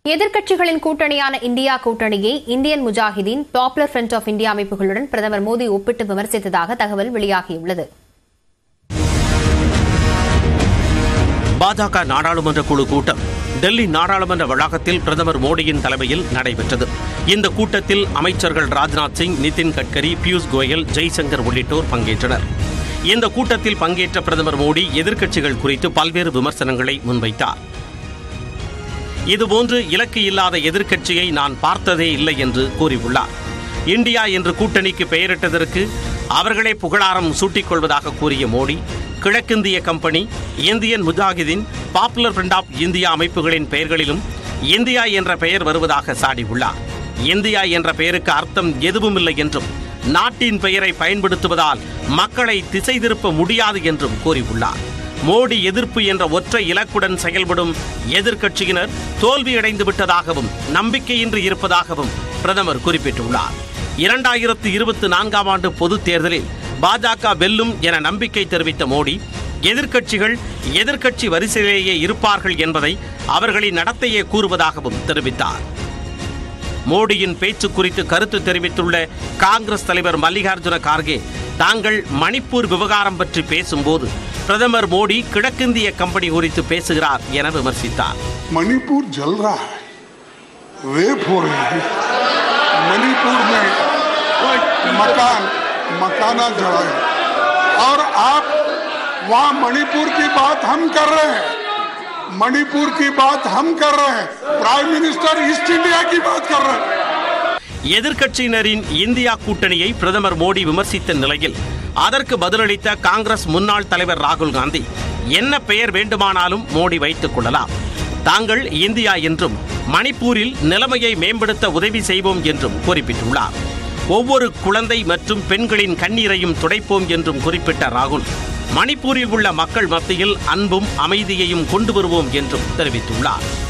எதிர்க்கட்சிகளின் கூட்டணியான இந்தியா கூட்டணியை Indian Mujahideen Popular Front of India அமைப்புகளுடன் பிரதமர் மோடி ஒப்பிட்டு விமர்சித்ததாக தகவல் வெளியாகியுள்ளது பாஜக நாடாளுமன்ற குழு கூட்டம் டெல்லி நாடாளுமன்ற வளாகத்தில் பிரதமர் மோடியின் தலைமையில் நடைபெற்றது இந்த கூட்டத்தில் அமைச்சர்கள் ராஜ்நாத் சிங் நிதின் கட்கரி பியூஷ் கோயல் ஜெய்சங்கர் உள்ளிட்டோர் பங்கேற்றனர் இந்த கூட்டத்தில் பங்கேற்ற பிரதமர் மோடி எதிர்க்கட்சிகள் குறித்து பல்வேறு விமர்சனங்களை முன்வைத்தார் இதுபோன்று இலக்கு இல்லாத எதிர்க்கட்சியை நான் பார்த்ததே இல்லை என்று கூறியுள்ளார் இந்தியா என்று கூட்டணிக்கு பெயரிட்டதற்கு அவர்களே புகழாரம் சூட்டிக் கொள்வதாக கூறிய மோடி கிழக்கிந்திய company Indian Mujahideen Popular Front of India அமைப்புகளின் பெயர்களிலும் இந்தியா என்ற பெயர் வருவதாக சாடியுள்ளார் இந்தியா என்ற பெயருக்கு அர்த்தம் எதுவுமில்லை என்றும் நாட்டின் பெயரை பயன்படுத்துவதால் மக்களை திசை திருப்ப முடியாது என்றும் கூறியுள்ளார் மோடி எதிர்ப்பு என்ற ஒற்றை இலக்குடன் செயல்படும் எதிர்க்கட்சியினர் தோல்வியடைந்து விட்டதாகவும் நம்பிக்கையின்றி இருப்பதாகவும் பிரதமர் குறிப்பிட்டுள்ளார் இரண்டாயிரத்து இருபத்தி நான்காம் ஆண்டு பொதுத் தேர்தலில் பாஜக வெல்லும் என நம்பிக்கை தெரிவித்த மோடி எதிர்க்கட்சிகள் எதிர்க்கட்சி வரிசையிலேயே இருப்பார்கள் என்பதை அவர்களின் நடத்தையே கூறுவதாகவும் தெரிவித்தார் மோடியின் பேச்சு குறித்து கருத்து தெரிவித்துள்ள காங்கிரஸ் தலைவர் மல்லிகார்ஜுன கார்கே தாங்கள் மணிப்பூர் விவகாரம் பற்றி பேசும்போது பிரதமர் மோடி கிழக்கிந்திய கம்பெனி குறித்து பேசுகிறார் என விமர்சித்தார் मणिपुर जल रहा है रेप हो रहे हैं मणिपुर में मकान मकाना जड़ा है और आप वहां मणिपुर की बात हम कर रहे हैं मणिपुर की बात हम कर रहे हैं प्राइम मिनिस्टर ईस्ट इंडिया की बात कर रहे हैं எதிர்க்கட்சியினரின் இந்தியா கூட்டணியை பிரதமர் மோடி விமர்சித்த நிலையில் அதற்கு பதிலளித்த காங்கிரஸ் முன்னாள் தலைவர் ராகுல் காந்தி என்ன பெயர் வேண்டுமானாலும் மோடி வைத்துக் கொள்ளலாம் தாங்கள் இந்தியா என்றும் மணிப்பூரில் நிலைமையை மேம்படுத்த உதவி செய்வோம் என்றும் குறிப்பிட்டுள்ளார் ஒவ்வொரு குழந்தை மற்றும் பெண்களின் கண்ணீரையும் துடைப்போம் என்றும் குறிப்பிட்ட ராகுல் மணிப்பூரில் உள்ள மக்கள் மத்தியில் அன்பும் அமைதியையும் கொண்டு வருவோம் என்றும் தெரிவித்துள்ளார்